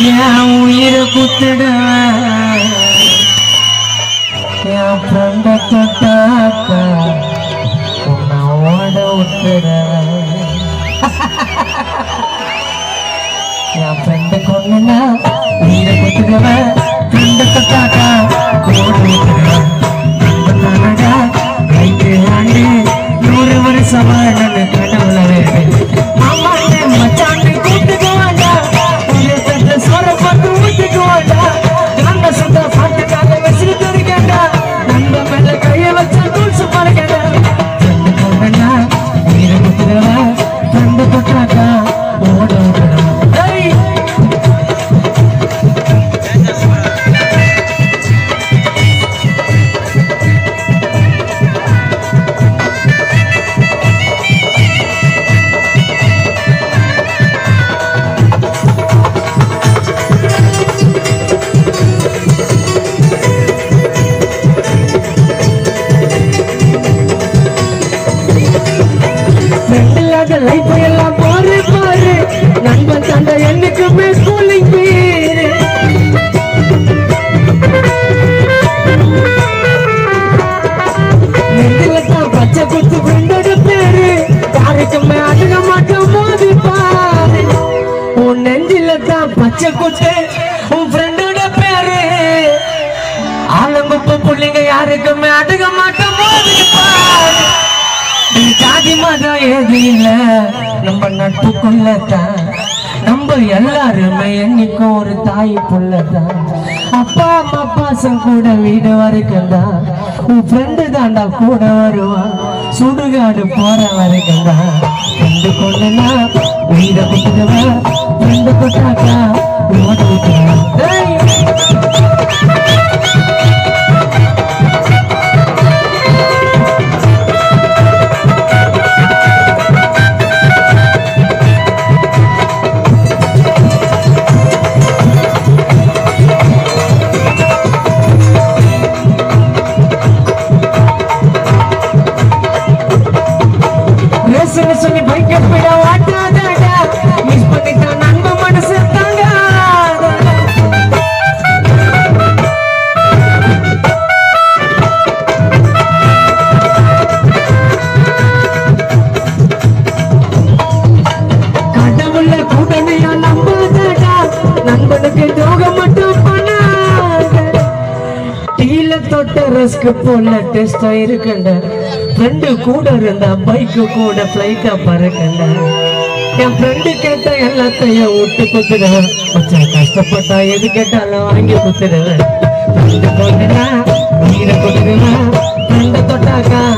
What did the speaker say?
என் உயிரை குத்துடுவேன் என் ஃப்ரெண்ட தொட்டாக்கா உன்னை ஓட விட்டுடுவேன் என் ஃப்ரெண்ட கொண்டுனா உயிரை குத்துடுவேன் ஃப்ரெண்ட தொட்டாக்கா ஓட விட்டுடுவேன் நானடா ரைட்டு ஆண்டு நூறு வருஷம் வாழன்னு கடவுள வேணும் மாமாண்ட மச்சாண்டு கூட்டுக்கு வாண்டா உயிரை தட்ட சோற போட்டு ஊட்டுக்கு வாண்டா நாங்க சுத்த பாட்டுக்காக வச்சுட்டு இருக்கேன்டா நண்ப மேல கைய வச்சா தூசு பறக்கடா ரெண்டு பொண்ணா உயிரை குத்துறவா ரெண்டு தொட்டாக்கா ஓட விடுறவா டேய் ஃப்ரெண்டில்லாத லைஃப் எல்லாம் பாரு பாரு நண்பன் சண்டை என்னைக்குமே கூலிங் பேரு நெஞ்சில தான் பச்சை குத்து ஃப்ரெண்டோட பேரு யாருக்குமே அணுக மாட்டோம் மோதி பாரு உன் நெஞ்சில தான் பச்சை குத்து உன் ஃப்ரெண்டோட பேரு ஆலங்குப்பு புள்ளிங்க யாருக்குமே அணுக மாட்டோம் மோதி பாரு நீ ஜாதி மதம் ஏது இல்ல நம்ம நட்புக்குள்ளதான் நம்ம எல்லாருமே என்னைக்கும் ஒரு தாய் புள்ளதான் அப்பா அம்மா பாசம் கூட வீடு வரைக்கும் தான் உன் ஃப்ரெண்டு தாண்டா கூட வருவான் சுடுகாடு போற வரைக்கும் தான் ஃப்ரெண்டு கொண்டுனா வீட குத்துடுவேன் ஃப்ரெண்டு கொட்டாக்கா ஓட விட்டுருவேன் டேய் ரேசுன்னு சொல்லி பைக்க போயிட வாட்டாதடா மிஸ் பண்ணிட்டான் நண்ப மனசு தாங்க கடவுள கூடனையா நம்பாதடா நண்பனுக்கு துரோகம் மட்டும் பண்ணாதடா டீல தொட்ட ரஸ்க் போல டெஸ்டா இருக்கண்ட ஃப்ரெண்டு கூட இருந்தா பைக்கு கூட ஃப்ளைட்டா பறக்கண்ட என் ஃப்ரெண்டு கேட்ட எல்லாத்தையும் விட்டு குத்துடுவேன் மச்சான் கஷ்டப்பட்டா எது கேட்டாலும் வாங்கி குத்துடுவேன் ஃப்ரெண்டு கொண்டுனா உயிரை கொடுக்குவேன் ஃப்ரெண்டு தொட்டாக்கா